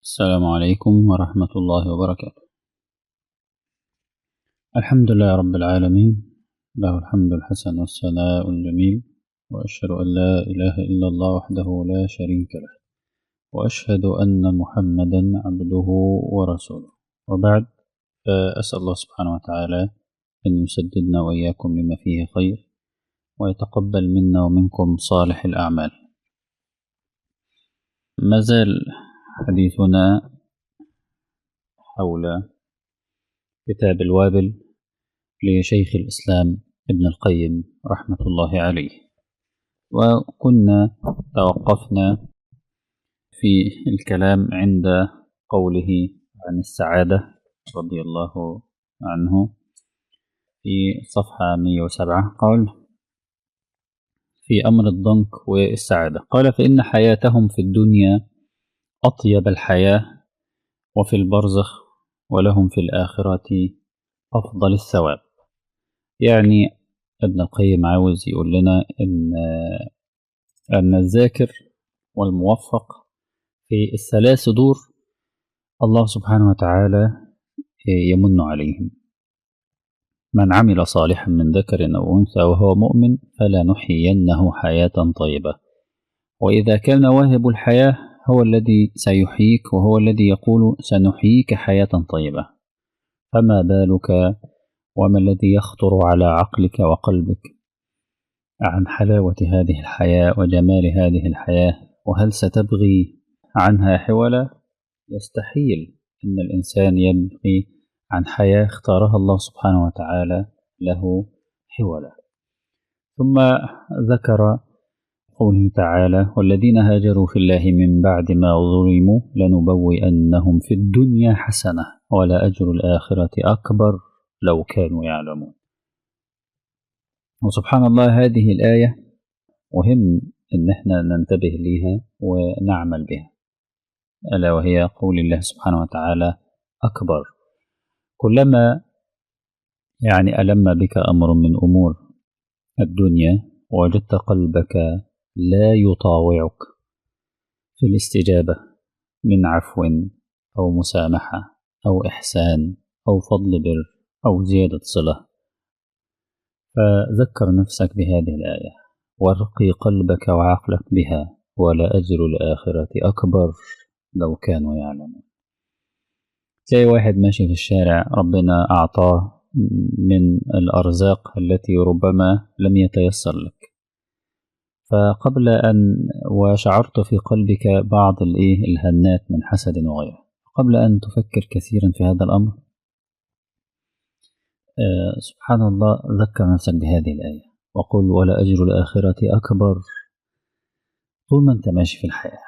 السلام عليكم ورحمة الله وبركاته الحمد لله رب العالمين له الحمد الحسن والثناء الجميل وأشهد أن لا إله إلا الله وحده لا شريك له وأشهد أن محمدا عبده ورسوله وبعد فأسأل الله سبحانه وتعالى أن يسددنا وإياكم لما فيه خير ويتقبل منا ومنكم صالح الأعمال ما زال حديثنا حول كتاب الوابل لشيخ الإسلام ابن القيم رحمة الله عليه وكنا توقفنا في الكلام عند قوله عن السعادة رضي الله عنه في صفحة 107 قال في أمر الضنك والسعادة قال فإن حياتهم في الدنيا أطيب الحياة وفي البرزخ ولهم في الآخرة أفضل الثواب يعني ابن القيم عاوز يقول لنا إن أن الذاكر والموفق في الثلاث دور الله سبحانه وتعالى يمن عليهم من عمل صالحا من ذكر أو أنثى وهو مؤمن فلنحيينه حياة طيبة وإذا كان واهب الحياة هو الذي سيحييك وهو الذي يقول سنحييك حياة طيبة فما بالك وما الذي يخطر على عقلك وقلبك عن حلاوة هذه الحياة وجمال هذه الحياة وهل ستبغي عنها حولا يستحيل أن الإنسان يبغي عن حياة اختارها الله سبحانه وتعالى له حولا ثم ذكر قوله تعالى والذين هاجروا في الله من بعد ما ظلموا لنبوئنهم في الدنيا حسنة ولا أجر الآخرة أكبر لو كانوا يعلمون وسبحان الله هذه الآية مهم إن احنا ننتبه ليها ونعمل بها ألا وهي قول الله سبحانه وتعالى أكبر كلما يعني ألم بك أمر من أمور الدنيا وجدت قلبك لا يطاوعك في الاستجابة من عفو أو مسامحة أو إحسان أو فضل بر أو زيادة صلة فذكر نفسك بهذه الآية وارقي قلبك وعقلك بها ولا أجر الآخرة أكبر لو كانوا يعلمون تلاقي واحد ماشي في الشارع ربنا أعطاه من الأرزاق التي ربما لم يتيسر لك فقبل أن وشعرت في قلبك بعض الإيه الهنات من حسد وغيره قبل أن تفكر كثيرا في هذا الأمر آه سبحان الله ذكر نفسك بهذه الآية وقل ولا أجر الآخرة أكبر طول ما أنت ماشي في الحياة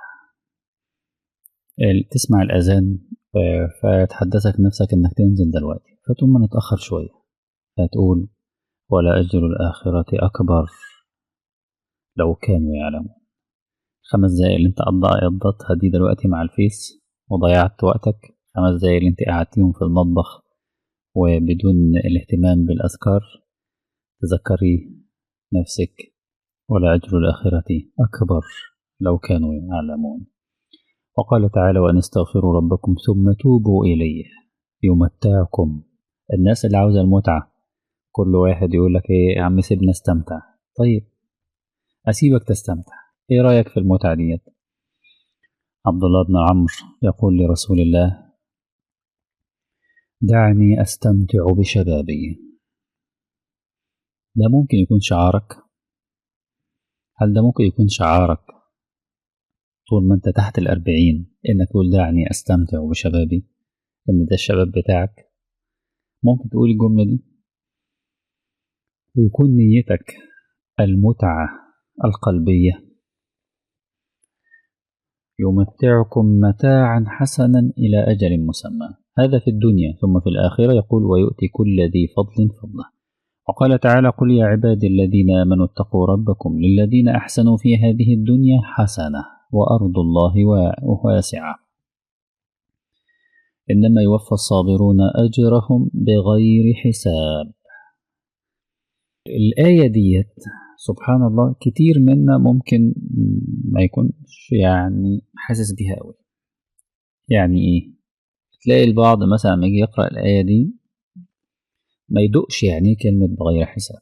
تسمع الأذان فتحدثك نفسك إنك تنزل دلوقتي فتقوم نتأخر شوية فتقول ولا أجر الآخرة أكبر لو كانوا يعلمون خمس دقايق اللي انت قضيتها دي دلوقتي مع الفيس وضيعت وقتك خمس دقايق اللي انت قعدتيهم في المطبخ وبدون الاهتمام بالأذكار تذكري نفسك ولا أجر الآخرة أكبر لو كانوا يعلمون وقال تعالى وأن استغفروا ربكم ثم توبوا إليه يمتعكم الناس اللي عاوزة المتعة كل واحد يقول لك ايه يا عم سيبنا استمتع طيب أسيبك تستمتع إيه رأيك في المتعة ديت عبد الله بن عمرو يقول لرسول الله دعني أستمتع بشبابي ده ممكن يكون شعارك هل ده ممكن يكون شعارك طول ما انت تحت الأربعين إنك تقول دعني أستمتع بشبابي إن ده الشباب بتاعك ممكن تقول الجملة دي ويكون نيتك المتعة القلبية يمتعكم متاعا حسنا إلى أجل مسمى هذا في الدنيا ثم في الآخرة يقول ويؤتي كل ذي فضل فضله وقال تعالى قل يا عبادي الذين آمنوا اتقوا ربكم للذين أحسنوا في هذه الدنيا حسنة وأرض الله واسعة إنما يوفى الصابرون أجرهم بغير حساب الآية ديت سبحان الله كتير منا ممكن ما يكونش يعني حاسس بيها قوي يعني إيه تلاقي البعض مثلا لما يجي يقرأ الآية دي ما يدقش يعني كلمة بغير حساب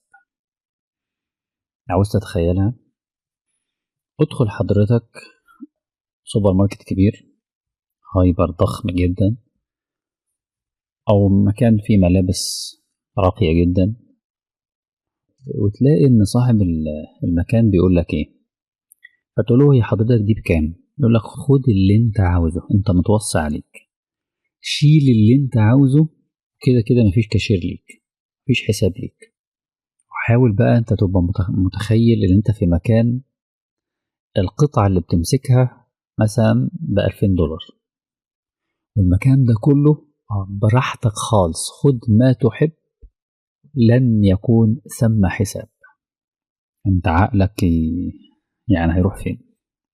عاوز تتخيلها ادخل حضرتك سوبر ماركت كبير هايبر ضخم جدا أو مكان فيه ملابس راقية جدا وتلاقي إن صاحب المكان بيقول لك إيه فتقول له هي حضرتك دي بكام يقول لك خد اللي انت عاوزه انت متوصي عليك شيل اللي انت عاوزه كده كده مفيش كاشير ليك مفيش حساب ليك وحاول بقى انت تبقى متخيل ان انت في مكان القطعة اللي بتمسكها مثلا بألفين دولار والمكان ده كله براحتك خالص خد ما تحب لن يكون ثم حساب انت عقلك يعني هيروح فين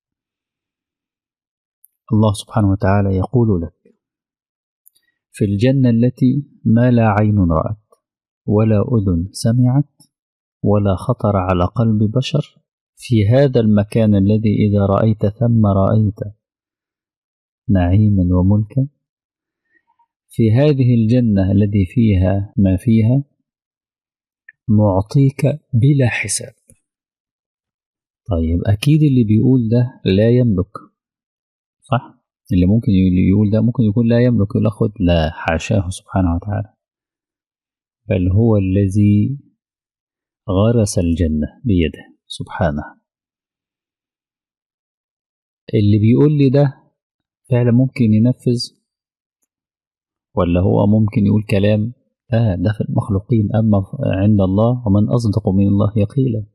الله سبحانه وتعالى يقول لك في الجنة التي ما لا عين رأت ولا أذن سمعت ولا خطر على قلب بشر في هذا المكان الذي إذا رأيت ثم رأيت نعيما وملكا في هذه الجنة التي فيها ما فيها نعطيك بلا حساب طيب أكيد اللي بيقول ده لا يملك صح اللي ممكن يقول ده ممكن يكون لا يملك يقول خد لا حاشاه سبحانه وتعالى بل هو الذي غرس الجنة بيده سبحانه اللي بيقول لي ده فعلا ممكن ينفذ ولا هو ممكن يقول كلام آه ده في المخلوقين أما عند الله ومن أصدق من الله يقيلا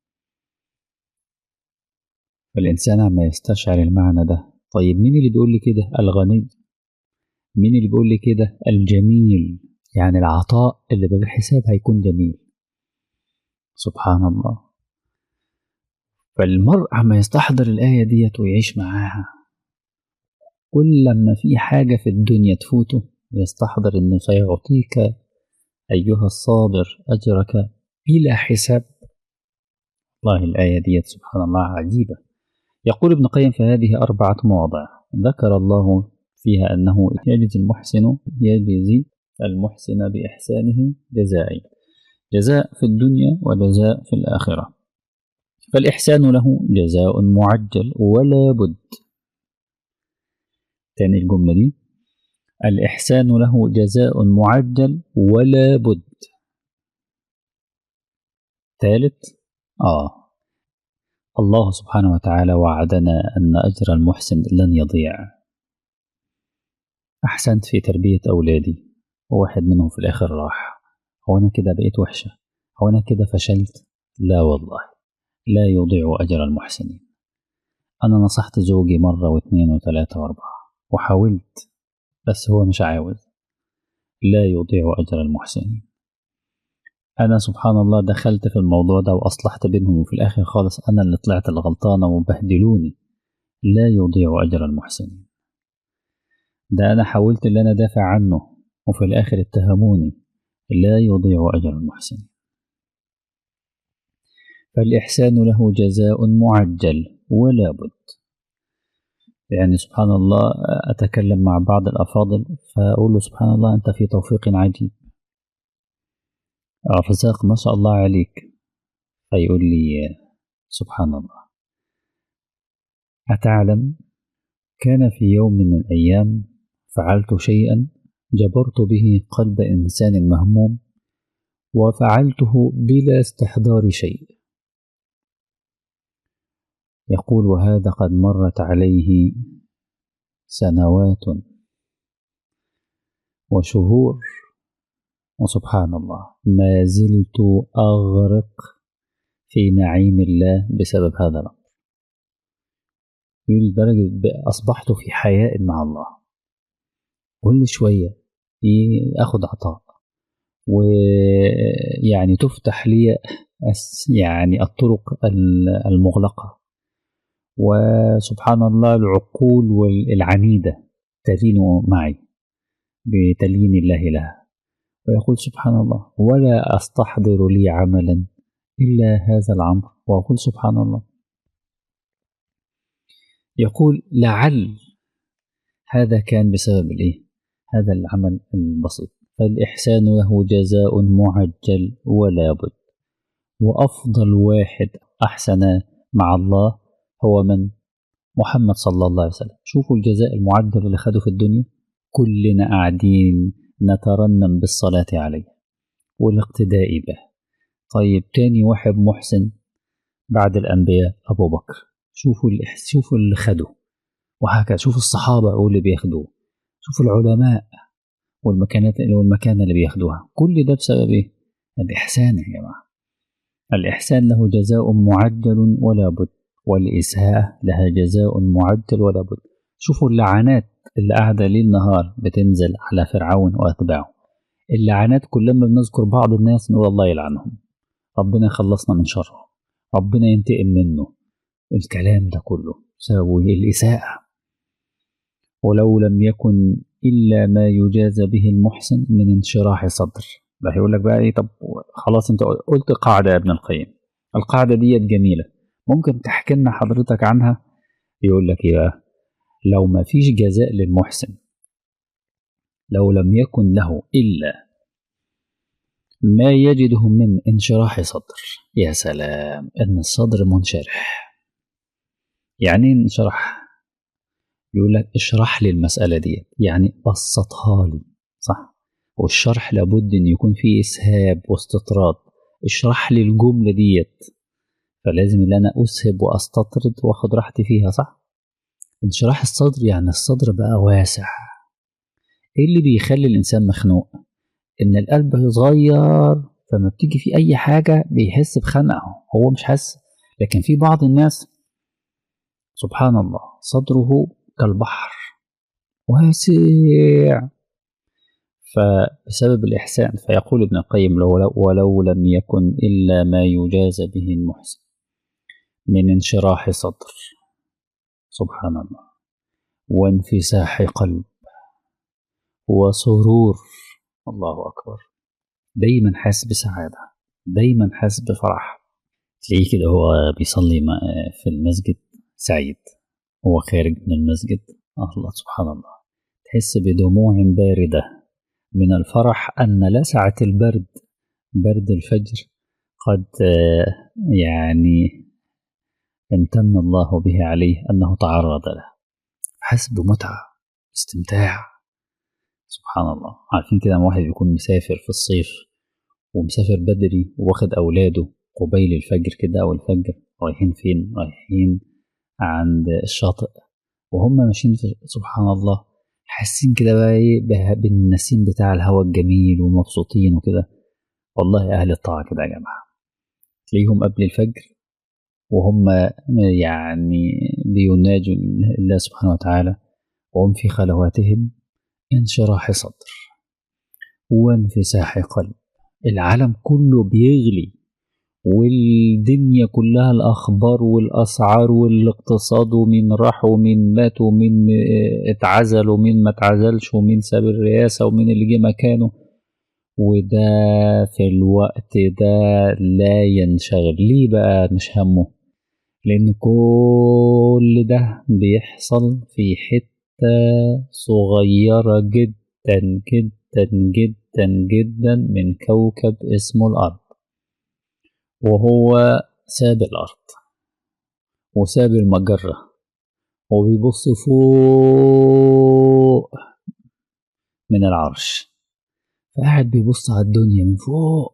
فالإنسان عما يستشعر المعنى ده طيب مين اللي بيقول لي كده الغني مين اللي بيقول لي كده الجميل يعني العطاء اللي بغير حساب هيكون جميل سبحان الله فالمرء عما يستحضر الآية ديت ويعيش معاها كل لما في حاجة في الدنيا تفوته يستحضر إنه سيعطيك أيها الصابر أجرك بلا حساب والله الآية ديت سبحان الله عجيبة يقول ابن قيم في هذه أربعة مواضع ذكر الله فيها أنه يجزي المحسن يجزي المحسن بإحسانه جزائي جزاء في الدنيا وجزاء في الآخرة فالإحسان له جزاء معجل ولا بد تاني الجملة دي الإحسان له جزاء معجل ولا بد ثالث آه الله سبحانه وتعالى وعدنا أن أجر المحسن لن يضيع أحسنت في تربية أولادي وواحد منهم في الآخر راح هو أنا كده بقيت وحشة هو أنا كده فشلت لا والله لا يضيع أجر المحسنين أنا نصحت زوجي مرة واثنين وثلاثة وأربعة وحاولت بس هو مش عاوز لا يضيع أجر المحسنين أنا سبحان الله دخلت في الموضوع ده وأصلحت بينهم وفي الآخر خالص أنا اللي طلعت الغلطانة وبهدلوني لا يضيع أجر المحسنين ده أنا حاولت اللي أنا دافع عنه وفي الآخر اتهموني لا يضيع أجر المحسنين فالإحسان له جزاء معجل ولا بد يعني سبحان الله أتكلم مع بعض الأفاضل فأقول له سبحان الله أنت في توفيق عجيب رزاق ما شاء الله عليك فيقول لي سبحان الله أتعلم كان في يوم من الأيام فعلت شيئا جبرت به قلب إنسان مهموم وفعلته بلا استحضار شيء يقول وهذا قد مرت عليه سنوات وشهور وسبحان الله ما زلت أغرق في نعيم الله بسبب هذا الأمر لدرجة أصبحت في حياء مع الله كل شوية أخذ عطاء ويعني تفتح لي يعني الطرق المغلقة وسبحان الله العقول العنيدة تلين معي بتليين الله لها ويقول سبحان الله ولا أستحضر لي عملا إلا هذا الأمر وأقول سبحان الله يقول لعل هذا كان بسبب الايه هذا العمل البسيط فالإحسان له جزاء معجل ولا بد وأفضل واحد أحسن مع الله هو من محمد صلى الله عليه وسلم شوفوا الجزاء المعجل اللي خده في الدنيا كلنا قاعدين نترنم بالصلاة عليه والاقتداء به طيب تاني واحد محسن بعد الأنبياء أبو بكر شوفوا شوفوا اللي خدوا وهكذا شوفوا الصحابة واللي بياخدوه شوفوا العلماء والمكانات والمكانة اللي بياخدوها كل ده بسبب ايه؟ الإحسان يا جماعة الإحسان له جزاء معجل ولا بد والإساءة لها جزاء معجل ولا بد شوفوا اللعنات اللي قاعدة ليل نهار بتنزل على فرعون وأتباعه اللعنات كلما بنذكر بعض الناس نقول الله يلعنهم ربنا يخلصنا من شره ربنا ينتقم منه الكلام ده كله سبب الإساءة ولو لم يكن إلا ما يجازى به المحسن من انشراح صدر ده هيقول لك بقى ايه طب خلاص انت قلت قاعدة يا ابن القيم القاعدة ديت جميلة ممكن تحكي لنا حضرتك عنها يقول لك ايه بقى لو ما فيش جزاء للمحسن لو لم يكن له إلا ما يجده من انشراح صدر يا سلام ان الصدر منشرح يعني انشرح يقول لك اشرح لي المسألة دي يعني بسطها لي صح والشرح لابد ان يكون فيه اسهاب واستطراد اشرح لي الجملة ديت فلازم ان انا اسهب واستطرد واخد راحتي فيها صح انشراح الصدر يعني الصدر بقى واسع ايه اللي بيخلي الانسان مخنوق ان القلب صغير فما بتيجي فيه اي حاجة بيحس بخنقه هو مش حاسس لكن في بعض الناس سبحان الله صدره كالبحر واسع فبسبب الإحسان فيقول ابن القيم ولو, ولو لم يكن إلا ما يجاز به المحسن من انشراح صدر سبحان الله وانفساح قلب وسرور الله أكبر دايما حاسس بسعادة دايما حاسس بفرح تلاقيه كده هو بيصلي في المسجد سعيد هو خارج من المسجد الله سبحان الله تحس بدموع باردة من الفرح أن لسعة البرد برد الفجر قد يعني امتن الله به عليه أنه تعرض له حس بمتعة استمتاع سبحان الله عارفين كده واحد بيكون مسافر في الصيف ومسافر بدري واخد أولاده قبيل الفجر كده أو الفجر رايحين فين رايحين عند الشاطئ وهم ماشيين سبحان الله حاسين كده بقى ايه بالنسيم بتاع الهواء الجميل ومبسوطين وكده والله اهل الطاعه كده يا جماعه تلاقيهم قبل الفجر وهم يعني بيناجوا الله سبحانه وتعالى وهم في خلواتهم انشراح صدر وانفساح قلب العالم كله بيغلي والدنيا كلها الأخبار والأسعار والاقتصاد ومين راح ومين مات ومين اتعزل ومين ما اتعزلش ومين ساب الرئاسة ومين اللي جه مكانه وده في الوقت ده لا ينشغل ليه بقى مش همه لأن كل ده بيحصل في حتة صغيرة جدا جدا جدا جدا من كوكب اسمه الأرض وهو ساب الأرض وساب المجرة وبيبص فوق من العرش فقاعد بيبص على الدنيا من فوق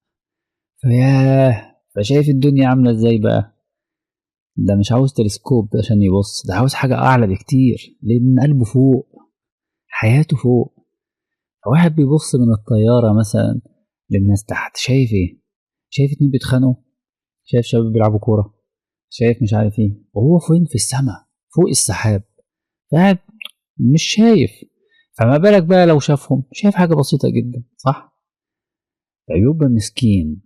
فياه فشايف الدنيا عاملة ازاي بقى ده مش عاوز تلسكوب عشان يبص ده عاوز حاجة أعلى بكتير لأن قلبه فوق حياته فوق فواحد بيبص من الطيارة مثلا للناس تحت شايف ايه شايف اتنين بيتخانقوا شايف شباب بيلعبوا كورة شايف مش عارف ايه وهو فين في السماء فوق السحاب قاعد مش شايف فما بالك بقى لو شافهم شايف حاجة بسيطة جدا صح فيبقى مسكين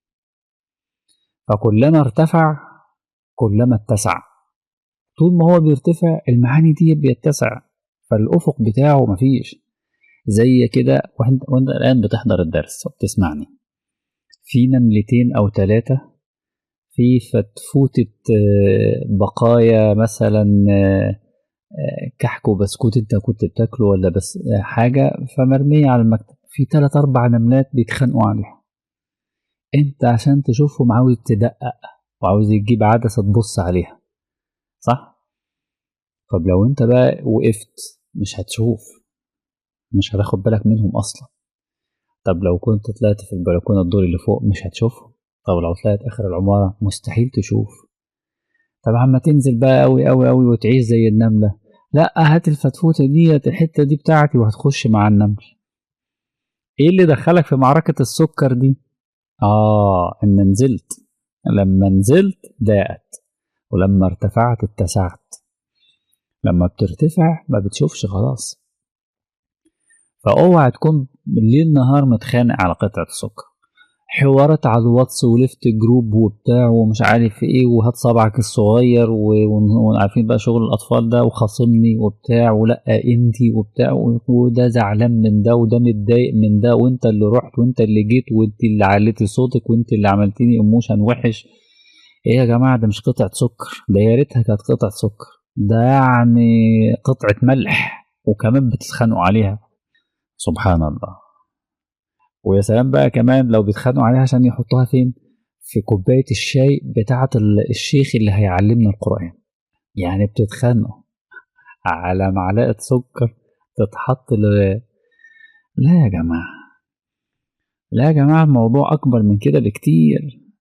فكلما ارتفع كلما اتسع طول ما هو بيرتفع المعاني دي بيتسع فالأفق بتاعه مفيش زي كده وانت, وانت الآن بتحضر الدرس وبتسمعني في نملتين أو ثلاثة في فتفوتة بقايا مثلا كحك وبسكوت انت كنت بتاكله ولا بس حاجة فمرمية على المكتب في تلات أربع نملات بيتخانقوا عليها انت عشان تشوفهم عاوز تدقق وعاوز تجيب عدسة تبص عليها صح؟ طب لو انت بقى وقفت مش هتشوف مش هتاخد بالك منهم أصلا طب لو كنت طلعت في البلكونة الدور اللي فوق مش هتشوفهم طب لو طلعت آخر العمارة مستحيل تشوف طب عما تنزل بقى أوي أوي أوي وتعيش زي النملة لا هات الفتفوتة ديت الحتة دي بتاعتي وهتخش مع النمل ايه اللي دخلك في معركة السكر دي اه ان نزلت لما نزلت ضاقت ولما ارتفعت اتسعت لما بترتفع ما بتشوفش خلاص فاوعى تكون الليل نهار متخانق على قطعة سكر حوارات على الواتس ولفت جروب وبتاع ومش عارف ايه وهات صبعك الصغير وعارفين بقى شغل الاطفال ده وخاصمني وبتاع ولا انتي وبتاع وده زعلان من ده وده متضايق من ده وانت اللي رحت وانت اللي جيت وانت اللي عليتي صوتك وانت اللي عملتيني ايموشن وحش ايه يا جماعه ده مش قطعه سكر ده يا ريتها كانت قطعه سكر ده يعني قطعه ملح وكمان بتتخانقوا عليها سبحان الله ويا سلام بقى كمان لو بيتخانقوا عليها عشان يحطوها فين في كوباية الشاي بتاعة الشيخ اللي هيعلمنا القرآن يعني بتتخانقوا على معلقة سكر تتحط ل... لا يا جماعة لا يا جماعة الموضوع أكبر من كده بكتير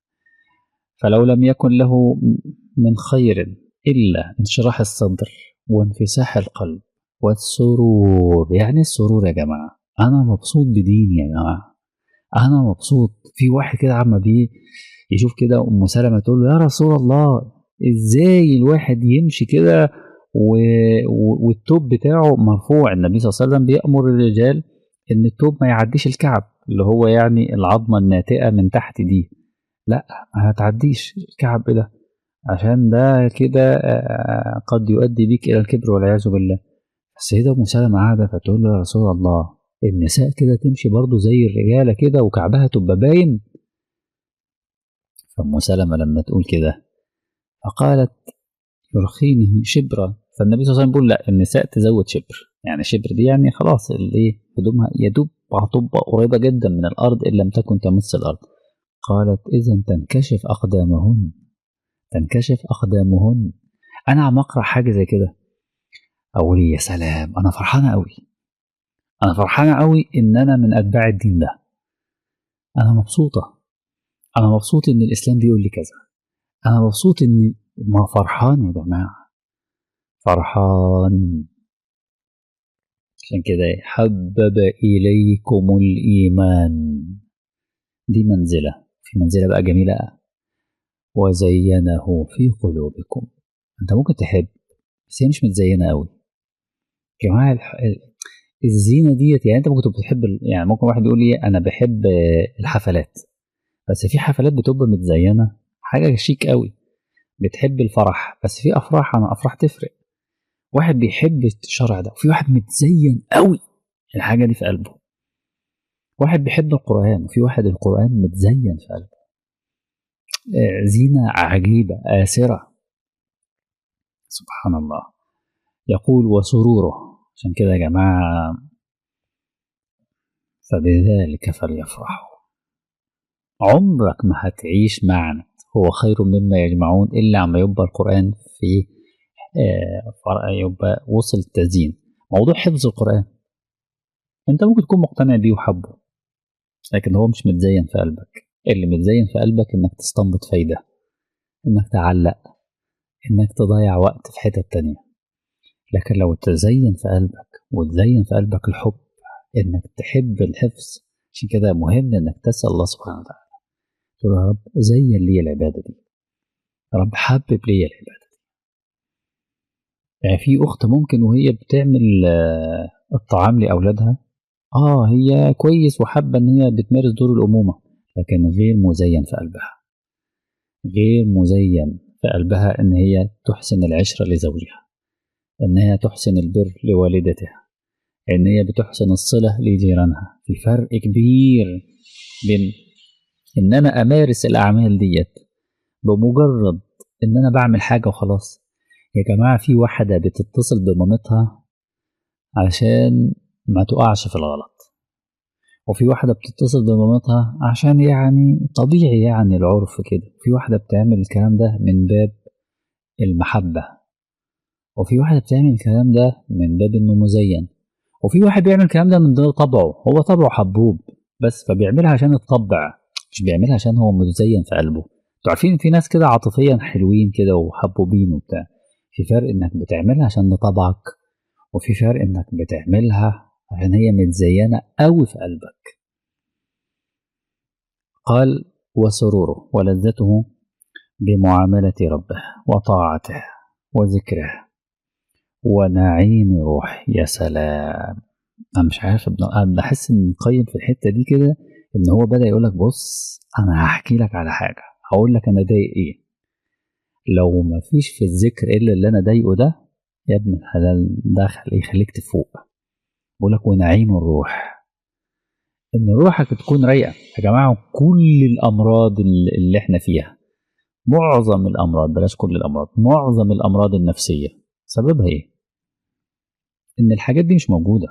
فلو لم يكن له من خير إلا انشراح الصدر وانفساح القلب والسرور يعني السرور يا جماعة أنا مبسوط بديني يا جماعة انا مبسوط في واحد كده عم بيه يشوف كده ام سلمة تقول له يا رسول الله ازاي الواحد يمشي كده و... و... والتوب بتاعه مرفوع النبي صلى الله عليه وسلم بيأمر الرجال ان التوب ما يعديش الكعب اللي هو يعني العظمة الناتئة من تحت دي لا ما هتعديش الكعب ده عشان ده كده قد يؤدي بيك الى الكبر والعياذ بالله السيدة ام سلمة قاعدة فتقول له يا رسول الله النساء كده تمشي برضو زي الرجالة كده وكعبها تبقى باين فأم سلمة لما تقول كده فقالت يرخينه شبرا فالنبي صلى الله عليه وسلم بيقول لا النساء تزود شبر يعني شبر دي يعني خلاص الايه هدومها يدوب هتبقى قريبة جدا من الأرض إن لم تكن تمس الأرض قالت إذا تنكشف أقدامهن تنكشف أقدامهن أنا عم أقرأ حاجة زي كده أقول يا سلام أنا فرحانة أوي أنا فرحانة أوي إن أنا من أتباع الدين ده أنا مبسوطة أنا مبسوط إن الإسلام بيقول لي كذا أنا مبسوط إن ما فرحان يا جماعة فرحان عشان كده حبب إليكم الإيمان دي منزلة في منزلة بقى جميلة وزينه في قلوبكم أنت ممكن تحب بس هي مش متزينة أوي جماعة الزينة ديت يعني أنت ممكن تبقى بتحب يعني ممكن واحد يقول لي أنا بحب الحفلات بس في حفلات بتبقى متزينة حاجة شيك قوي بتحب الفرح بس في أفراح عن أفراح تفرق واحد بيحب الشرع ده وفي واحد متزين قوي الحاجة دي في قلبه واحد بيحب القرآن وفي واحد القرآن متزين في قلبه زينة عجيبة آسرة سبحان الله يقول وسروره عشان كده يا جماعة فبذلك فليفرحوا عمرك ما هتعيش معنى هو خير مما يجمعون إلا عما يبقى القرآن في يبقى وصل التزيين موضوع حفظ القرآن أنت ممكن تكون مقتنع بيه وحبه لكن هو مش متزين في قلبك اللي متزين في قلبك إنك تستنبط فايدة إنك تعلق إنك تضيع وقت في حتة تانية لكن لو تزين في قلبك وتزين في قلبك الحب إنك تحب الحفظ عشان كده مهم إنك تسأل الله سبحانه وتعالى تقول يا رب زين لي العبادة دي يا رب حبب لي العبادة دي يعني في أخت ممكن وهي بتعمل الطعام لأولادها آه هي كويس وحابة إن هي بتمارس دور الأمومة لكن غير مزين في قلبها غير مزين في قلبها إن هي تحسن العشرة لزوجها إن هي تحسن البر لوالدتها إن هي بتحسن الصلة لجيرانها في فرق كبير بين إن أنا أمارس الأعمال ديت بمجرد إن أنا بعمل حاجة وخلاص يا جماعة في واحدة بتتصل بمامتها عشان ما تقعش في الغلط وفي واحدة بتتصل بمامتها عشان يعني طبيعي يعني العرف كده في واحدة بتعمل الكلام ده من باب المحبة وفي واحدة بتعمل الكلام ده من باب انه مزين وفي واحد بيعمل الكلام ده من طبعه هو طبعه حبوب بس فبيعملها عشان الطبع مش بيعملها عشان هو مزين في قلبه انتوا عارفين في ناس كده عاطفيا حلوين كده وحبوبين وبتاع في فرق انك بتعملها عشان طبعك وفي فرق انك بتعملها عشان هي متزينة قوي في قلبك قال وسروره ولذته بمعاملة ربه وطاعته وذكره ونعيم روح يا سلام انا مش عارف انا بحس ان القيم في الحته دي كده ان هو بدا يقول لك بص انا هحكي لك على حاجه هقول لك انا ضايق ايه لو ما فيش في الذكر الا اللي انا ضايقه ده يا ابن الحلال ده يخليك تفوق بقول لك ونعيم الروح ان روحك تكون رايقه يا جماعه كل الامراض اللي احنا فيها معظم الامراض بلاش كل الامراض معظم الامراض النفسيه سببها ايه ان الحاجات دي مش موجوده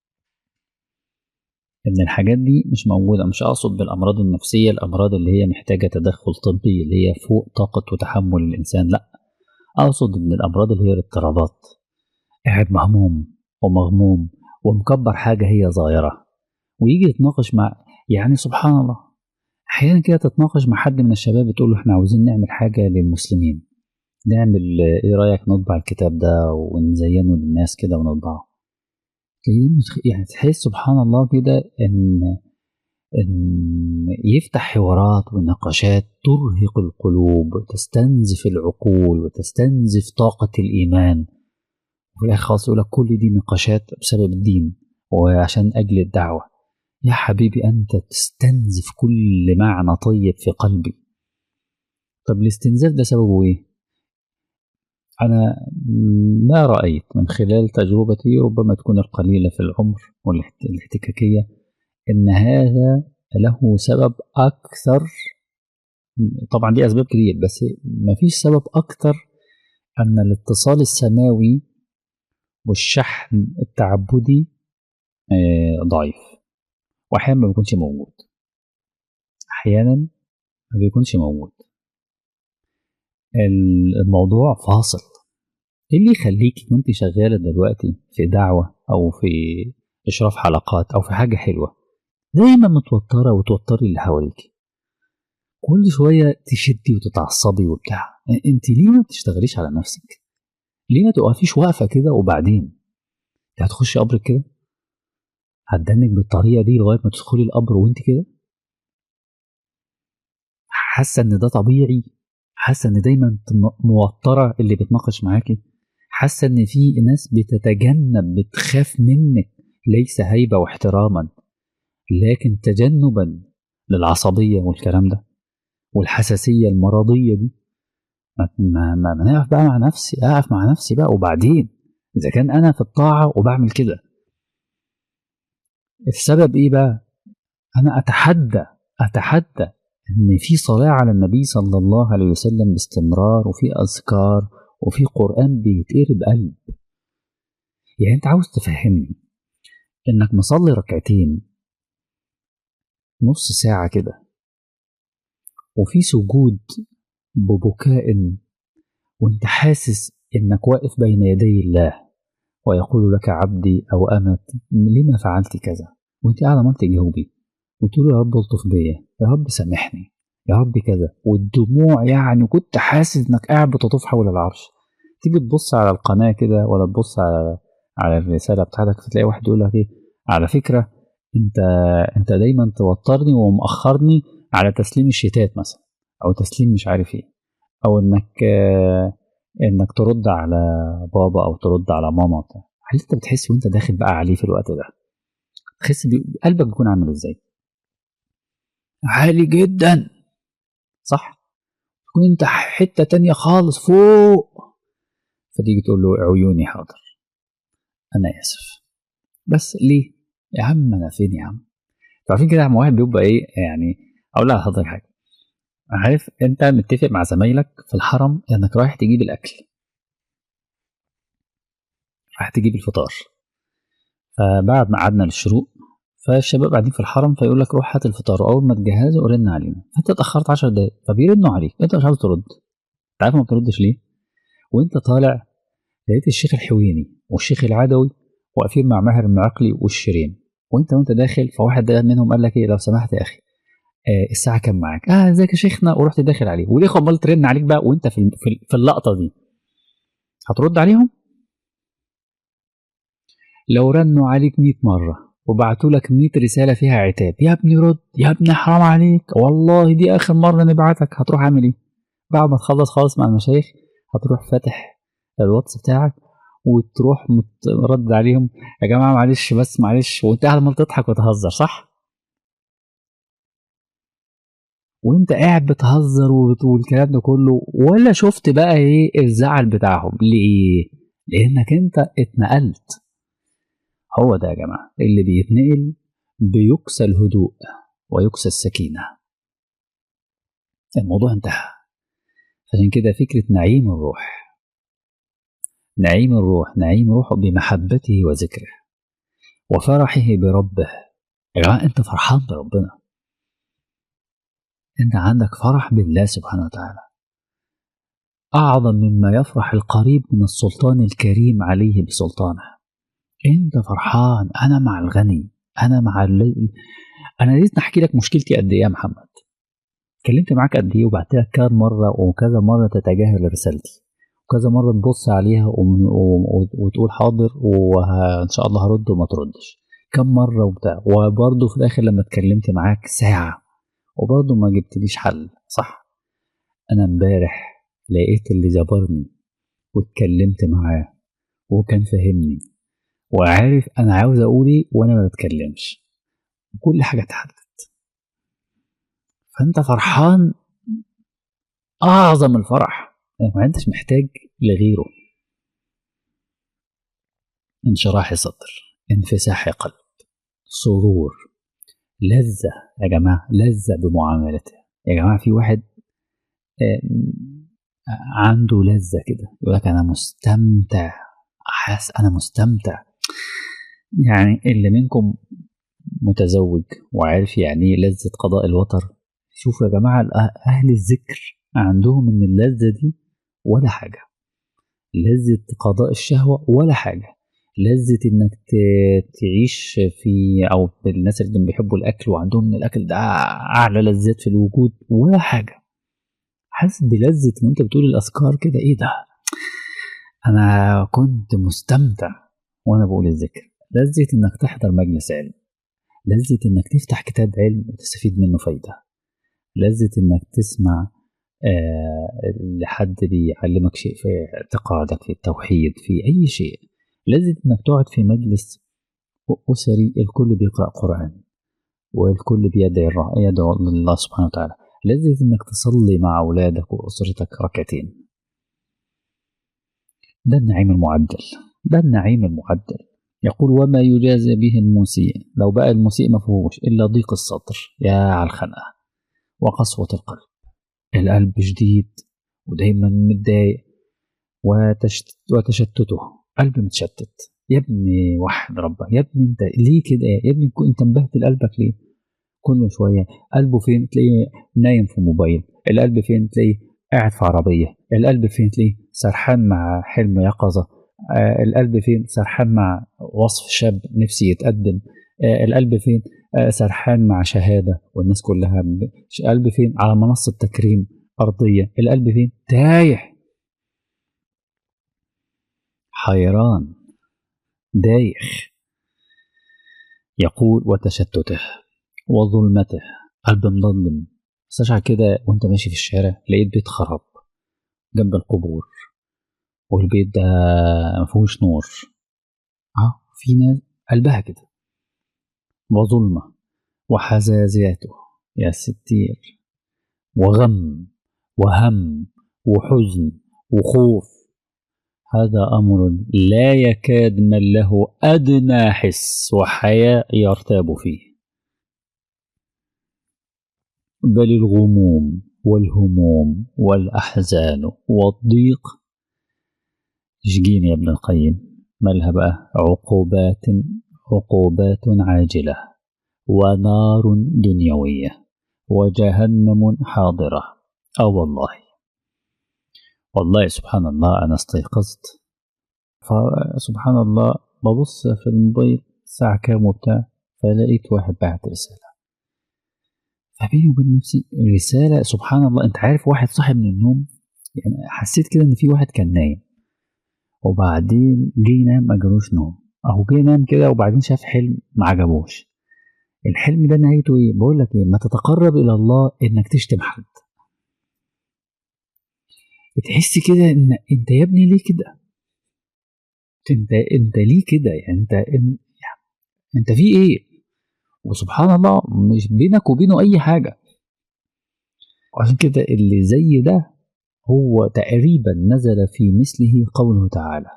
ان الحاجات دي مش موجوده مش اقصد بالامراض النفسيه الامراض اللي هي محتاجه تدخل طبي اللي هي فوق طاقه وتحمل الانسان لا اقصد ان الامراض اللي هي الاضطرابات قاعد مهموم ومغموم ومكبر حاجه هي صغيره ويجي يتناقش مع يعني سبحان الله احيانا كده تتناقش مع حد من الشباب تقول له احنا عاوزين نعمل حاجه للمسلمين نعمل ايه رايك نطبع الكتاب ده ونزينه للناس كده ونطبعه يعني تحس سبحان الله كده ان ان يفتح حوارات ونقاشات ترهق القلوب وتستنزف العقول وتستنزف طاقة الإيمان وفي الآخر خلاص يقول لك كل دي نقاشات بسبب الدين وعشان أجل الدعوة يا حبيبي أنت تستنزف كل معنى طيب في قلبي طب الاستنزاف ده سببه إيه؟ أنا ما رأيت من خلال تجربتي ربما تكون القليلة في العمر والاحتكاكية إن هذا له سبب أكثر طبعا دي أسباب كتير بس ما فيش سبب أكثر أن الاتصال السماوي والشحن التعبدي ضعيف وأحيانا ما بيكونش موجود أحيانا ما بيكونش موجود الموضوع فاصل ايه اللي يخليك وانت شغاله دلوقتي في دعوه او في اشراف حلقات او في حاجه حلوه دايما متوتره وتوتري اللي حواليك كل شويه تشدي وتتعصبي وبتاع انت ليه ما بتشتغليش على نفسك ليه ما تقفيش واقفه كده وبعدين هتخشي قبرك كده هتدنك بالطريقه دي لغايه ما تدخلي القبر وانت كده حاسه ان ده طبيعي حاسه ان دايما موتره اللي بتناقش معاكي حاسه ان في ناس بتتجنب بتخاف منك ليس هيبه واحتراما لكن تجنبا للعصبيه والكلام ده والحساسيه المرضيه دي ما ما ما نقف بقى مع نفسي اقف مع نفسي بقى وبعدين اذا كان انا في الطاعه وبعمل كده السبب ايه بقى انا اتحدى اتحدى ان في صلاه على النبي صلى الله عليه وسلم باستمرار وفي اذكار وفي قران بيتقري بقلب يعني انت عاوز تفهمني انك مصلي ركعتين نص ساعه كده وفي سجود ببكاء وانت حاسس انك واقف بين يدي الله ويقول لك عبدي او امت لما فعلت كذا وانت قاعده ما تجاوبي وتقول يا رب الطف بيا يا رب سامحني يا رب كذا والدموع يعني كنت حاسس انك قاعد بتطوف حول العرش تيجي تبص على القناه كده ولا تبص على على الرساله بتاعتك فتلاقي واحد يقول لك ايه على فكره انت انت دايما توترني ومأخرني على تسليم الشتات مثلا او تسليم مش عارف ايه او انك آه انك ترد على بابا او ترد على ماما وبتاع هل انت بتحس وانت داخل بقى عليه في الوقت ده تحس قلبك بيكون عامل ازاي عالي جدا صح تكون انت حته تانية خالص فوق فتيجي تقول له عيوني حاضر انا اسف بس ليه يا عم انا فين يا عم عارفين كده عم واحد بيبقى ايه يعني اقول لحضرتك حاجه عارف انت متفق مع زمايلك في الحرم انك رايح تجيب الاكل راح تجيب الفطار فبعد ما قعدنا للشروق فالشباب قاعدين في الحرم فيقول لك روح هات الفطار واول ما تجهزه ورن علينا فانت اتاخرت 10 دقايق فبيرنوا عليك انت مش عاوز ترد انت عارف ما بتردش ليه وانت طالع لقيت الشيخ الحويني والشيخ العدوي واقفين مع ماهر المعقلي والشيرين وانت وانت داخل فواحد ده منهم قال لك ايه لو سمحت يا اخي آه الساعه كام معاك اه ازيك يا شيخنا ورحت داخل عليه وليه عمال ترن عليك بقى وانت في في اللقطه دي هترد عليهم لو رنوا عليك 100 مره وبعتوا لك 100 رساله فيها عتاب يا ابني رد يا ابني حرام عليك والله دي اخر مره نبعتك هتروح عامل ايه بعد ما تخلص خالص مع المشايخ هتروح فاتح الواتس بتاعك وتروح رد عليهم يا جماعه معلش بس معلش وانت قاعد عمال تضحك وتهزر صح؟ وانت قاعد بتهزر والكلام ده كله ولا شفت بقى ايه الزعل بتاعهم ليه؟ لانك انت اتنقلت هو ده يا جماعه اللي بيتنقل بيكسى الهدوء ويكسى السكينه الموضوع انتهى عشان كده فكره نعيم الروح نعيم الروح نعيم روحه بمحبته وذكره وفرحه بربه يا جماعة أنت فرحان بربنا أنت عندك فرح بالله سبحانه وتعالى أعظم مما يفرح القريب من السلطان الكريم عليه بسلطانه أنت فرحان أنا مع الغني أنا مع ال... أنا لازم أحكي لك مشكلتي قد إيه يا محمد اتكلمت معاك قد إيه وبعت لك كام مرة وكذا مرة تتجاهل رسالتي كذا مرة تبص عليها وتقول حاضر وإن شاء الله هرد وما تردش كم مرة وبتاع وبرضه في الآخر لما اتكلمت معاك ساعة وبرضه ما جبتليش حل صح أنا امبارح لقيت اللي جبرني واتكلمت معاه وكان فاهمني وعارف أنا عاوز أقول إيه وأنا ما بتكلمش كل حاجة اتحدت فأنت فرحان أعظم الفرح ما انتش محتاج لغيره انشراح صدر انفساح قلب سرور لذة يا جماعة لذة بمعاملته يا جماعة في واحد عنده لذة كده يقول لك أنا مستمتع حاس أنا مستمتع يعني اللي منكم متزوج وعارف يعني ايه لذة قضاء الوتر شوفوا يا جماعة أهل الذكر عندهم من اللذة دي ولا حاجة لذة قضاء الشهوة ولا حاجة لذة انك تعيش في او الناس اللي بيحبوا الاكل وعندهم من الاكل ده اعلى لذات في الوجود ولا حاجة حاسس بلذة وانت بتقول الاذكار كده ايه ده انا كنت مستمتع وانا بقول الذكر لذة انك تحضر مجلس علم لذة انك تفتح كتاب علم وتستفيد منه فايدة لذة انك تسمع آه لحد بيعلمك شيء في اعتقادك في التوحيد في أي شيء لذة إنك تقعد في مجلس أسري الكل بيقرأ قرآن والكل بيدعي يدعو الله سبحانه وتعالى لذة إنك تصلي مع أولادك وأسرتك ركعتين ده النعيم المعدل ده النعيم المعدل يقول وما يجازى به المسيء لو بقى المسيء مفهوش إلا ضيق الصدر يا على الخنقة وقسوة القلب القلب شديد ودايما متضايق وتشت... وتشتته قلب متشتت يا ابني وحد ربك يا ابني انت ليه كده يا ابني انت مبهدل قلبك ليه كل شويه قلبه فين تلاقيه نايم في موبايل القلب فين تلاقيه قاعد في عربيه القلب فين تلاقيه سرحان مع حلم يقظه آه القلب فين سرحان مع وصف شاب نفسي يتقدم آه القلب فين آه سرحان مع شهادة والناس كلها القلب فين على منصة تكريم أرضية القلب فين تايه حيران دايخ يقول وتشتته وظلمته قلب مظلم استشعر كده وانت ماشي في الشارع لقيت بيت خراب جنب القبور والبيت ده مفهوش نور اه في ناس قلبها كده وظلمة وحزازاته يا ستير وغم وهم وحزن وخوف هذا أمر لا يكاد من له أدنى حس وحياء يرتاب فيه بل الغموم والهموم والأحزان والضيق اشجيني يا ابن القيم مالها بقى عقوبات عقوبات عاجلة ونار دنيوية وجهنم حاضرة اه والله والله سبحان الله أنا استيقظت فسبحان الله ببص في الموبايل الساعة كام وبتاع فلقيت واحد بعت رسالة فبيني وبين نفسي رسالة سبحان الله أنت عارف واحد صاحي من النوم يعني حسيت كده إن في واحد كان نايم وبعدين جه ينام ما جالوش نوم أهو جه ينام كده وبعدين شاف حلم ما عجبوش الحلم ده نهايته إيه؟ بقول لك إيه ما تتقرب إلى الله إنك تشتم حد تحس كده إن أنت يا ابني ليه كده؟ أنت أنت ليه كده؟ يعني أنت أنت في إيه؟ وسبحان الله مش بينك وبينه أي حاجة وعشان كده اللي زي ده هو تقريبا نزل في مثله قوله تعالى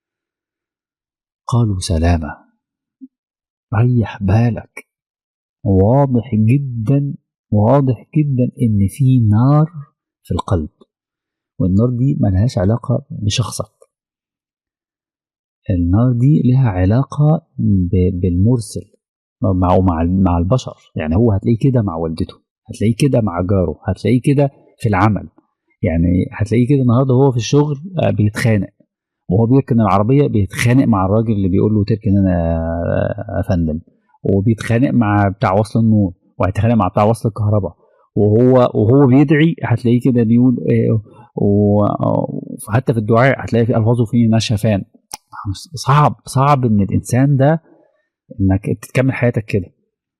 قالوا سلامة ريح بالك واضح جدا واضح جدا ان في نار في القلب والنار دي ملهاش علاقة بشخصك النار دي لها علاقة بالمرسل مع مع مع البشر يعني هو هتلاقيه كده مع والدته هتلاقيه كده مع جاره هتلاقيه كده في العمل يعني هتلاقيه كده النهارده وهو في الشغل بيتخانق وهو بيركن العربيه بيتخانق مع الراجل اللي بيقول له تركن هنا يا فندم وبيتخانق مع بتاع وصل النور وهيتخانق مع بتاع وصل الكهرباء وهو وهو بيدعي هتلاقيه كده بيقول وحتى في الدعاء هتلاقي في الفاظه فيه نشفان صعب صعب ان الانسان ده انك تكمل حياتك كده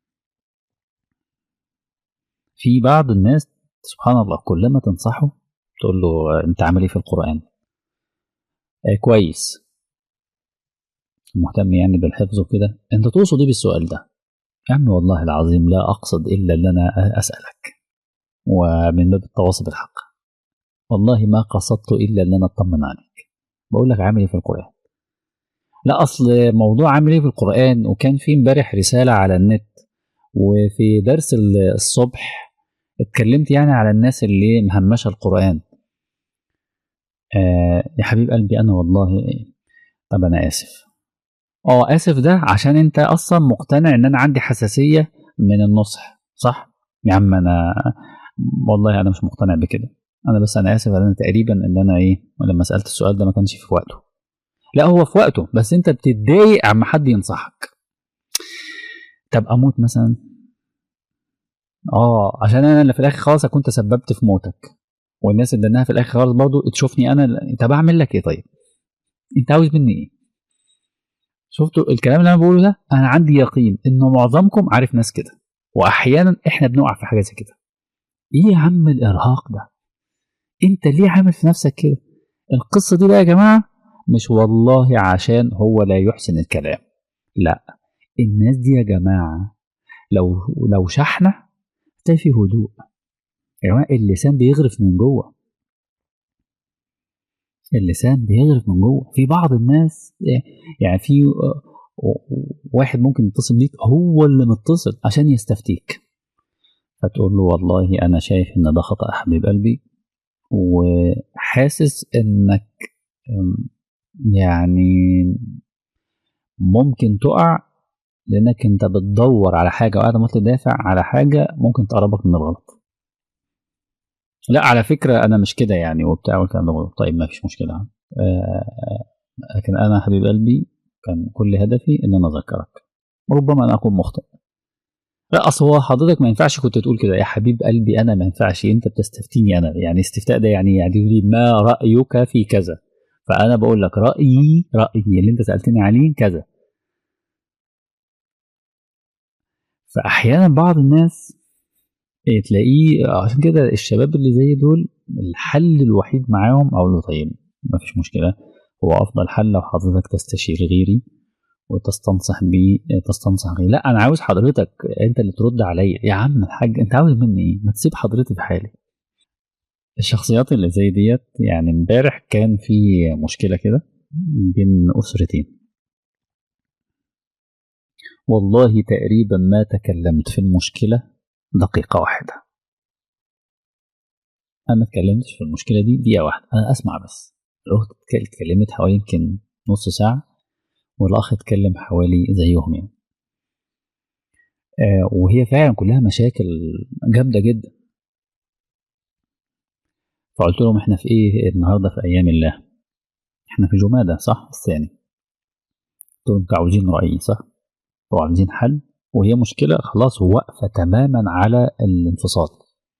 في بعض الناس سبحان الله كلما تنصحه تقول له انت عامل ايه في القران آه كويس مهتم يعني بالحفظ وكده انت تقصد ايه بالسؤال ده يا عم والله العظيم لا اقصد الا ان انا اسالك ومن باب التواصي بالحق والله ما قصدت الا ان انا اطمن عليك بقول لك عامل ايه في القران لا اصل موضوع عامل ايه في القران وكان في امبارح رساله على النت وفي درس الصبح اتكلمت يعني على الناس اللي مهمشه القران آه يا حبيب قلبي انا والله طب انا اسف اه اسف ده عشان انت اصلا مقتنع ان انا عندي حساسيه من النصح صح يا عم انا والله انا مش مقتنع بكده انا بس انا اسف انا تقريبا ان انا ايه لما سالت السؤال ده ما كانش في وقته لا هو في وقته بس انت بتتضايق عما حد ينصحك طب اموت مثلا اه عشان انا اللي في الاخر خالص اكون تسببت في موتك والناس اللي انها في الاخر خالص برضه تشوفني انا طب اعمل لك ايه طيب انت عاوز مني ايه شفتوا الكلام اللي انا بقوله ده انا عندي يقين انه معظمكم عارف ناس كده واحيانا احنا بنقع في حاجه زي كده ايه يا عم الارهاق ده انت ليه عامل في نفسك كده القصه دي بقى يا جماعه مش والله عشان هو لا يحسن الكلام لا الناس دي يا جماعه لو لو شحنه تلاقي في هدوء يا جماعه اللسان بيغرف من جوه اللسان بيغرف من جوه في بعض الناس يعني في واحد ممكن يتصل بيك هو اللي متصل عشان يستفتيك فتقول له والله انا شايف ان ده خطا حبيب قلبي وحاسس انك يعني ممكن تقع لانك انت بتدور على حاجه وقاعد عمال تدافع على حاجه ممكن تقربك من الغلط لا على فكره انا مش كده يعني وبتاع والكلام ده طيب ما فيش مشكله لكن انا حبيب قلبي كان كل هدفي ان انا اذكرك ربما انا اكون مخطئ لا اصل هو حضرتك ما ينفعش كنت تقول كده يا حبيب قلبي انا ما ينفعش انت بتستفتيني انا يعني استفتاء ده يعني يعني لي ما رايك في كذا فانا بقول لك رايي رايي اللي انت سالتني عليه كذا فاحيانا بعض الناس تلاقيه عشان كده الشباب اللي زي دول الحل الوحيد معاهم اقول له طيب ما فيش مشكله هو افضل حل لو حضرتك تستشير غيري وتستنصح بي تستنصح غيري لا انا عاوز حضرتك انت اللي ترد عليا يا عم الحاج انت عاوز مني ايه ما تسيب حضرتي في حالي الشخصيات اللي زي ديت يعني امبارح كان في مشكله كده بين اسرتين والله تقريبا ما تكلمت في المشكله دقيقه واحده انا ما اتكلمتش في المشكله دي دقيقه واحده انا اسمع بس الاخت اتكلمت حوالي يمكن نص ساعه والأخ اتكلم حوالي زيهم يعني آه وهي فعلا كلها مشاكل جامدة جدا فقلت لهم احنا في ايه النهاردة في أيام الله احنا في جمادة صح الثاني قلت لهم انتوا عاوزين رأيي صح وعاوزين حل وهي مشكلة خلاص واقفة تماما على الانفصال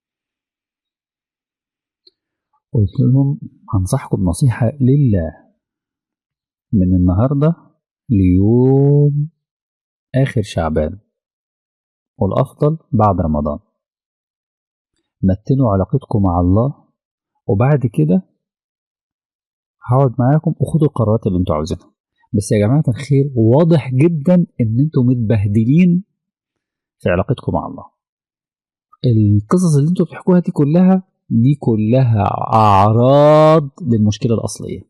قلت لهم هنصحكم نصيحة لله من النهاردة ليوم آخر شعبان والأفضل بعد رمضان متنوا علاقتكم مع الله وبعد كده هقعد معاكم وخدوا القرارات اللي انتوا عاوزينها بس يا جماعة الخير واضح جدا ان انتوا متبهدلين في علاقتكم مع الله القصص اللي انتوا بتحكوها دي كلها دي كلها اعراض للمشكله الاصليه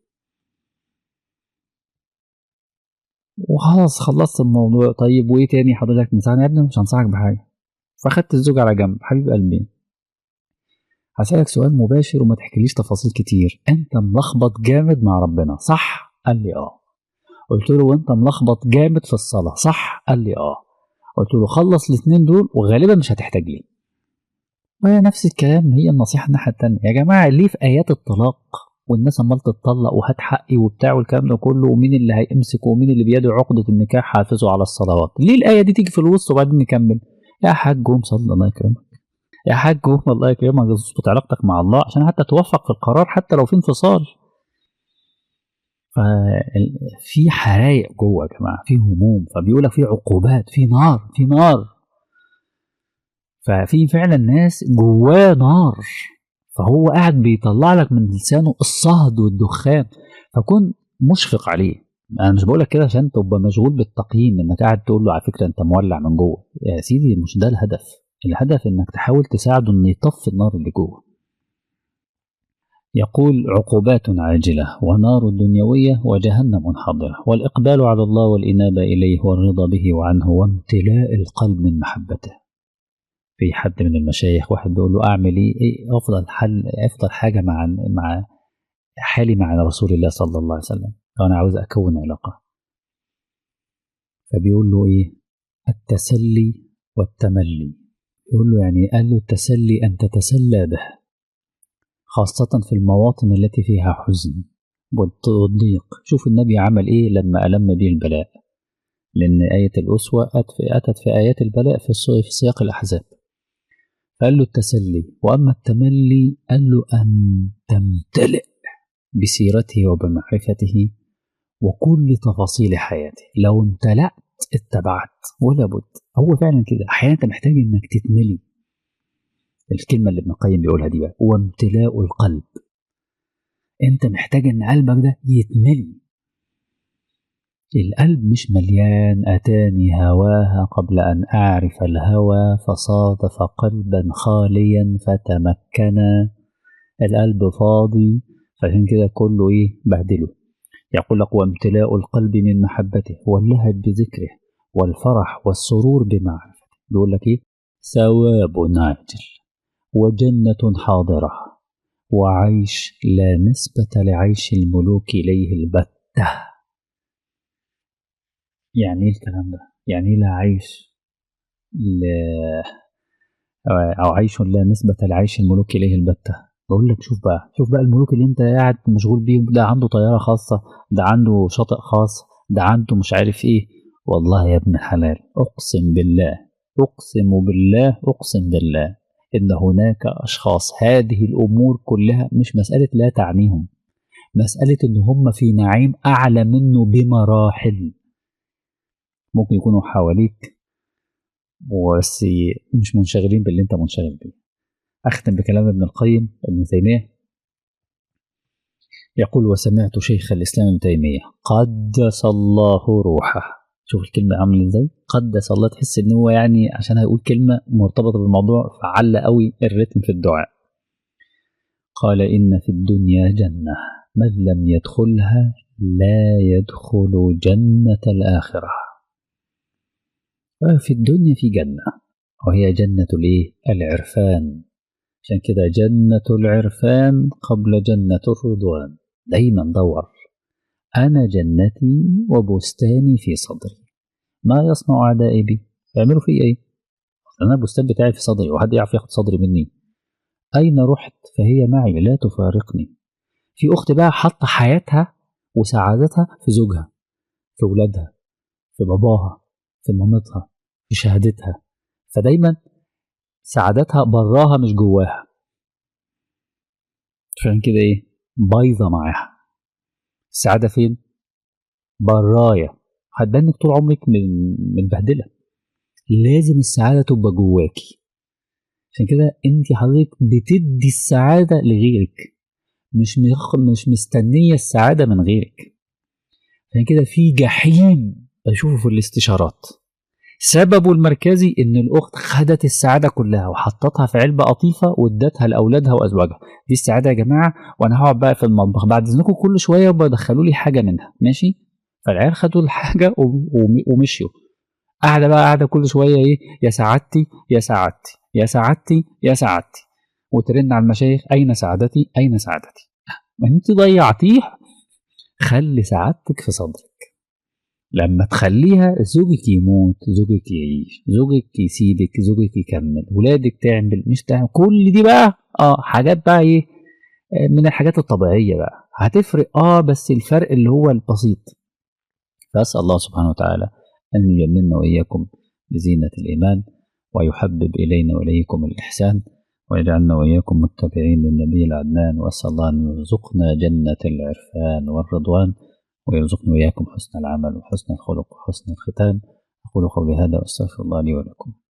وخلاص خلصت الموضوع طيب وايه تاني حضرتك مساعدني يا ابني مش هنصحك بحاجه فاخدت الزوج على جنب حبيب قلبي هسألك سؤال مباشر وما تحكيليش تفاصيل كتير انت ملخبط جامد مع ربنا صح قال لي اه قلت له وانت ملخبط جامد في الصلاه صح قال لي اه قلت له خلص الاثنين دول وغالبا مش هتحتاج لي وهي نفس الكلام هي النصيحه الناحيه التانيه يا جماعه ليه في ايات الطلاق والناس عمال تتطلق وهات حقي وبتاع والكلام ده كله ومين اللي هيمسك ومين اللي بيده عقده النكاح حافظوا على الصلوات ليه الايه دي تيجي في الوسط وبعدين نكمل يا حاج قوم صلي الله يكرمك يا حاج قوم الله يكرمك اظبط علاقتك مع الله عشان حتى توفق في القرار حتى لو في انفصال ففي حرايق جوه يا جماعه في هموم فبيقول لك في عقوبات في نار في نار ففي فعلا ناس جواه نار فهو قاعد بيطلع لك من لسانه الصهد والدخان فكن مشفق عليه انا مش بقول لك كده عشان تبقى مشغول بالتقييم انك قاعد تقول له على فكره انت مولع من جوه يا سيدي مش ده الهدف الهدف انك تحاول تساعده انه يطفي النار اللي جوه يقول عقوبات عاجلة ونار دنيوية وجهنم حاضرة والإقبال على الله والإنابة إليه والرضا به وعنه وامتلاء القلب من محبته في حد من المشايخ واحد بيقول له أعمل إيه, إيه أفضل حل أفضل حاجة مع مع حالي مع رسول الله صلى الله عليه وسلم لو أنا عاوز أكون علاقة فبيقول له إيه التسلي والتملي يقول له يعني قال له التسلي أن تتسلى به خاصة في المواطن التي فيها حزن والضيق شوف النبي عمل إيه لما ألم به البلاء لأن آية الأسوة أتت في آيات البلاء في سياق الأحزاب قال له التسلي وأما التملي قال له أن تمتلئ بسيرته وبمعرفته وكل تفاصيل حياته لو امتلأت اتبعت ولا بد هو فعلا كده أحيانا أنت محتاج إنك تتملي الكلمة اللي ابن القيم بيقولها دي بقى هو امتلاء القلب انت محتاج ان قلبك ده يتملي القلب مش مليان أتاني هواها قبل أن أعرف الهوى فصادف قلبا خاليا فتمكنا القلب فاضي فعشان كده كله إيه بهدله يقول لك وامتلاء القلب من محبته واللهج بذكره والفرح والسرور بمعرفته بيقول لك إيه ثواب عاجل وجنة حاضرة وعيش لا نسبة لعيش الملوك إليه البتة يعني ايه الكلام ده؟ يعني لا عيش ل... أو عيش لا نسبة لعيش الملوك إليه البتة بقول لك شوف بقى شوف بقى الملوك اللي انت قاعد مشغول بيهم ده عنده طيارة خاصة ده عنده شاطئ خاص ده عنده مش عارف ايه والله يا ابن الحلال اقسم بالله اقسم بالله اقسم بالله ان هناك اشخاص هذه الامور كلها مش مسألة لا تعنيهم مسألة ان هم في نعيم اعلى منه بمراحل ممكن يكونوا حواليك بس مش منشغلين باللي انت منشغل بيه اختم بكلام ابن القيم ابن تيميه يقول وسمعت شيخ الاسلام ابن تيميه قدس الله روحه شوف الكلمه عامله ازاي قدس الله تحس ان هو يعني عشان هيقول كلمه مرتبطه بالموضوع فعلى قوي الريتم في الدعاء قال ان في الدنيا جنه من لم يدخلها لا يدخل جنه الاخره في الدنيا في جنة وهي جنة الايه؟ العرفان عشان كده جنة العرفان قبل جنة الرضوان دايما دور أنا جنتي وبستاني في صدري ما يصنع أعدائي بي يعملوا في إيه أنا البستان بتاعي في صدري وحد يعرف ياخد صدري مني أين رحت فهي معي لا تفارقني في أخت بقى حاطة حياتها وسعادتها في زوجها في ولادها في باباها في مامتها في شهادتها فدايما سعادتها براها مش جواها عشان كده ايه بايظه معاها السعاده فين برايا هتبانك طول عمرك متبهدله لازم السعاده تبقى جواكي عشان كده انت حضرتك بتدي السعاده لغيرك مش مش مستنيه السعاده من غيرك عشان كده في جحيم بشوفه في الاستشارات سببه المركزي ان الاخت خدت السعاده كلها وحطتها في علبه قطيفه وادتها لاولادها وازواجها دي السعاده يا جماعه وانا هقعد بقى في المطبخ بعد اذنكم كل شويه بدخلوا لي حاجه منها ماشي فالعيال خدوا الحاجه ومشيوا قاعده بقى قاعده كل شويه ايه يا سعادتي يا سعادتي يا سعادتي يا سعادتي وترن على المشايخ اين سعادتي اين سعادتي ما انت ضيعتيه خلي سعادتك في صدرك لما تخليها زوجك يموت زوجك يعيش زوجك يسيبك زوجك يكمل ولادك تعمل مش تعمل كل دي بقى اه حاجات بقى ايه من الحاجات الطبيعيه بقى هتفرق اه بس الفرق اللي هو البسيط فاسال الله سبحانه وتعالى ان يجملنا واياكم بزينه الايمان ويحبب الينا واليكم الاحسان ويجعلنا واياكم متبعين للنبي العدنان واسال الله ان يرزقنا جنه العرفان والرضوان ويرزقني وإياكم حسن العمل وحسن الخلق وحسن الختام أقول قولي هذا وأستغفر الله لي ولكم